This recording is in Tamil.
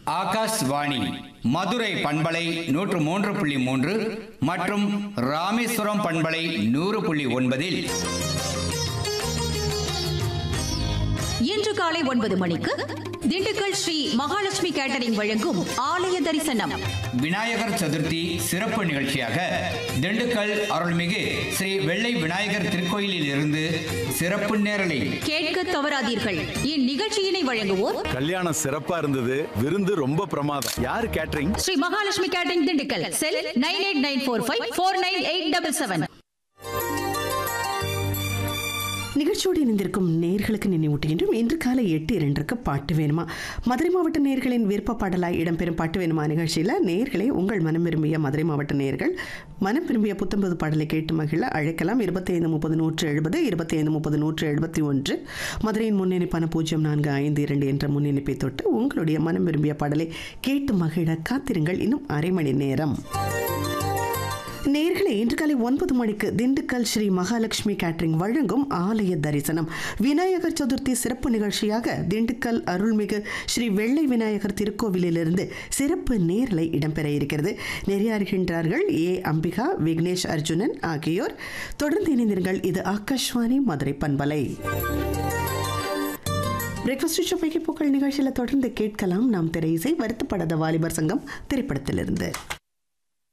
ஆகாஷ்வாணி மதுரை பண்பலை நூற்று மூன்று புள்ளி மூன்று மற்றும் ராமேஸ்வரம் பண்பலை நூறு புள்ளி ஒன்பதில் இன்று காலை ஒன்பது மணிக்கு திண்டுக்கல் ஸ்ரீ மகாலட்சுமி கேட்டரிங் வழங்கும் ஆலய தரிசனம் விநாயகர் சதுர்த்தி சிறப்பு நிகழ்ச்சியாக திண்டுக்கல் அருள்மிகு ஸ்ரீ வெள்ளை விநாயகர் திருக்கோயிலில் இருந்து சிறப்பு நேரலை கேட்க தவறாதீர்கள் இந்நிகழ்ச்சியினை வழங்குவோர் கல்யாணம் சிறப்பா இருந்தது விருந்து ரொம்ப பிரமாதம் யாரு catering Shri Mahalakshmi catering Dindigul cell nine eight nine four five four nine eight double seven நிகழ்ச்சியோடு இணைந்திருக்கும் நேர்களுக்கு நினைவூட்டுகின்றோம் இன்று காலை எட்டு இரண்டுக்கு பாட்டு வேணுமா மதுரை மாவட்ட நேர்களின் விருப்ப பாடலாய் இடம்பெறும் பாட்டு வேணுமா நிகழ்ச்சியில் நேர்களே உங்கள் மனம் விரும்பிய மதுரை மாவட்ட நேர்கள் மனம் விரும்பிய புத்தம்பது பாடலை கேட்டு மகிழ அழைக்கலாம் இருபத்தி ஐந்து முப்பது நூற்று எழுபது இருபத்தி ஐந்து முப்பது நூற்று எழுபத்தி ஒன்று மதுரையின் முன்னெனிப்பான பூஜ்ஜியம் நான்கு ஐந்து இரண்டு என்ற முன்னெனிப்பை தொட்டு உங்களுடைய மனம் விரும்பிய பாடலை கேட்டு மகிழ காத்திருங்கள் இன்னும் அரை மணி நேரம் நேர்களே இன்று காலை ஒன்பது மணிக்கு திண்டுக்கல் ஸ்ரீ மகாலட்சுமி கேட்டரிங் வழங்கும் ஆலய தரிசனம் விநாயகர் சதுர்த்தி சிறப்பு நிகழ்ச்சியாக திண்டுக்கல் அருள்மிகு ஸ்ரீ வெள்ளை விநாயகர் திருக்கோவிலிலிருந்து சிறப்பு நேரலை இடம்பெற இருக்கிறது நெறியாறுகின்றார்கள் ஏ அம்பிகா விக்னேஷ் அர்ஜுனன் ஆகியோர் தொடர்ந்து இணைந்திருங்கள் இது ஆகாஷ்வாணி மதுரை பண்பலை பிரேக்ஃபாஸ்ட் ஷோப்பைக்கு பூக்கள் நிகழ்ச்சியில் தொடர்ந்து கேட்கலாம் நாம் திரை இசை வருத்தப்படாத வாலிபர் சங்கம் திரைப்படத்திலிருந்து